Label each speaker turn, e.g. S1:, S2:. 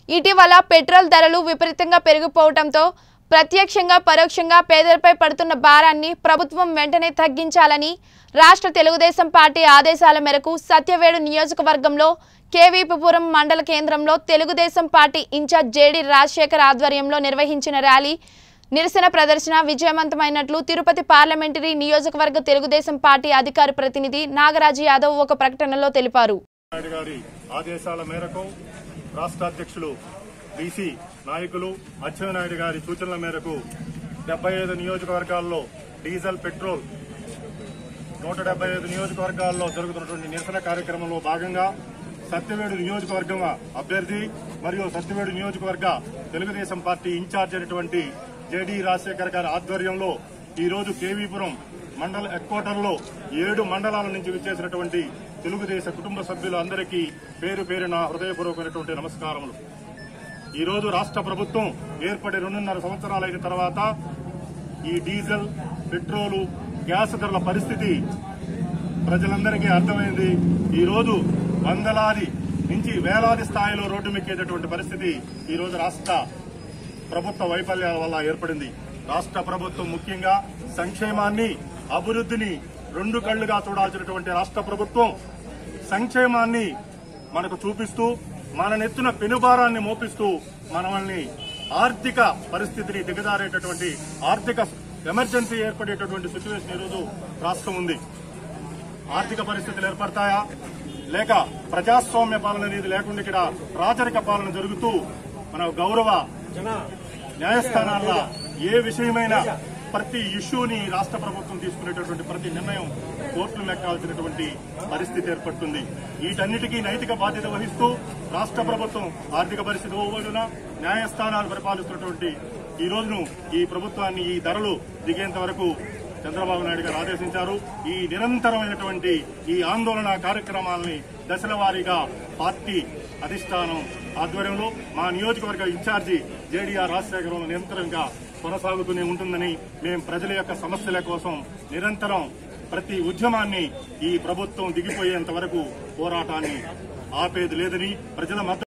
S1: ఇటీవల పెట్రోల్ ధరలు విపరీతంగా పెరిగిపోవడంతో ప్రత్యక్షంగా పరోక్షంగా పేదలపై పడుతున్న భారాన్ని ప్రభుత్వం వెంటనే తగ్గించాలని రాష్ట్ర తెలుగుదేశం పార్టీ ఆదేశాల మేరకు సత్యవేడు నియోజకవర్గంలో కేవీపీపురం మండల కేంద్రంలో Telugu Desam party incharge JD Rajasekhar ఆధ్వర్యంలో నిర్వహించిన ర్యాలీ నిరసన ప్రదర్శన విజయవంతమైనట్లు తిరుపతి పార్లమెంటరీ నియోజకవర్గ తెలుగుదేశం పార్టీ అధికార ప్రతినిధి నాగరాజు యాదవ్ ఒక ప్రకటనలో తెలిపారు
S2: నాయుడు గారి ఆదేశాల మేరకు రాష్ట్ర అధ్యక్షులు బీసీ నాయకులు అచ్చెన్నాయుడు గారి సూచనల మేరకు డెబ్బై ఐదు నియోజకవర్గాల్లో డీజిల్ పెట్రోల్ నూట డెబ్బై ఐదు నియోజకవర్గాల్లో జరుగుతున్నటువంటి నిరసన కార్యక్రమంలో భాగంగా సత్యవేడు నియోజకవర్గం అభ్యర్థి మరియు సత్యవేడు నియోజకవర్గ తెలుగుదేశం పార్టీ ఇన్ఛార్జ్ అయినటువంటి జేడీ రాజశేఖర్ గారి ఆధ్వర్యంలో ఈ రోజు కేవీపురం మండల హెడ్క్వార్టర్లో ఏడు మండలాల నుంచి విచ్చేసినటువంటి తెలుగుదేశ కుటుంబ సభ్యులందరికీ పేరు పేరున హృదయపూర్వకమైనటువంటి నమస్కారములు ఈ రోజు రాష్ట్ర ప్రభుత్వం ఏర్పడి రెండున్నర సంవత్సరాలైన తర్వాత ఈ డీజిల్ పెట్రోలు గ్యాస్ ధరల పరిస్థితి ప్రజలందరికీ అర్థమైంది ఈ రోజు వందలాది నుంచి వేలాది స్థాయిలో రోడ్డు మెక్కేటటువంటి పరిస్థితి ఈ రోజు రాష్ట్ర ప్రభుత్వ వైఫల్యాల వల్ల ఏర్పడింది రాష్ట్ర ప్రభుత్వం ముఖ్యంగా సంక్షేమాన్ని అభివృద్ధిని రెండు కళ్లుగా చూడాల్సినటువంటి రాష్ట్ర ప్రభుత్వం సంక్షేమాన్ని మనకు చూపిస్తూ మన నెత్తున పెనుభారాన్ని మోపిస్తూ మనల్ని ఆర్థిక పరిస్థితిని దిగజారేటటువంటి ఆర్థిక ఎమర్జెన్సీ ఏర్పడేటటువంటి సిచ్యువేషన్ ఈరోజు రాష్ట్రం ఉంది ఆర్థిక పరిస్థితులు ఏర్పడతాయా లేక ప్రజాస్వామ్య పాలన అనేది లేకుండా ఇక్కడ రాజరిక పాలన జరుగుతూ మన గౌరవ న్యాయస్థానాల్లో ఏ విషయమైనా ప్రతి ఇష్యూని రాష్ట్ర ప్రభుత్వం తీసుకునేటటువంటి ప్రతి నిర్ణయం కోర్టులు లెక్కాల్సినటువంటి పరిస్థితి ఏర్పడుతుంది వీటన్నిటికీ నైతిక బాధ్యత వహిస్తూ రాష్ట్ర ప్రభుత్వం ఆర్థిక పరిస్థితి ఓవడున న్యాయస్థానాలు పరిపాలిస్తున్నటువంటి ఈ రోజును ఈ ప్రభుత్వాన్ని ఈ ధరలు దిగేంత వరకు చంద్రబాబు నాయుడు గారు ఆదేశించారు ఈ నిరంతరమైనటువంటి ఈ ఆందోళన కార్యక్రమాలని దశల వారీగా పార్టీ అధిష్టానం ఆధ్వర్యంలో మా నియోజకవర్గ ఇన్ఛార్జి జేడీఆర్ రాజశేఖరం నిరంతరంగా కొనసాగుతూనే ఉంటుందని మేము ప్రజల యొక్క సమస్యల కోసం నిరంతరం ప్రతి ఉద్యమాన్ని ఈ ప్రభుత్వం దిగిపోయేంత వరకు పోరాటాన్ని ఆపేది లేదని ప్రజల మద్దతు